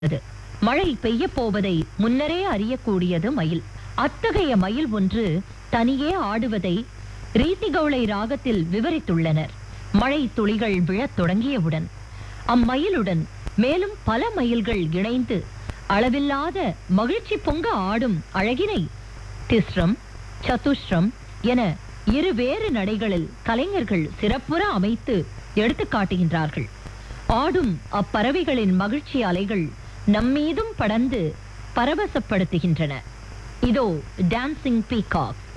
அது மழை பெய்ய போவதை முன்னரே அறியக்கூடியது மயில் அத்தகைய மயில் ஒன்று தனியே ஆடுவதை ரீதிகௌளை ராகத்தில் விவரித்துள்ளனர் மழை துளிகள் விழத் தொடங்கியவுடன் அம்மயிலுடன் மேலும் பல மயில்கள் இணைந்து அளவில்லாத மகிழ்ச்சி பொங்க ஆடும் அழகினை திஸ்ரம் சதுஷ்ரம் என இருவேறு நடைகளில் கலைஞர்கள் சிறப்புற அமைத்து எடுத்துக் காட்டுகின்றார்கள் ஆடும் அப்பறவைகளின் மகிழ்ச்சி அலைகள் நம்மீதும் படர்ந்து பரவசப்படுத்துகின்றன இதோ டான்சிங் பீகாக்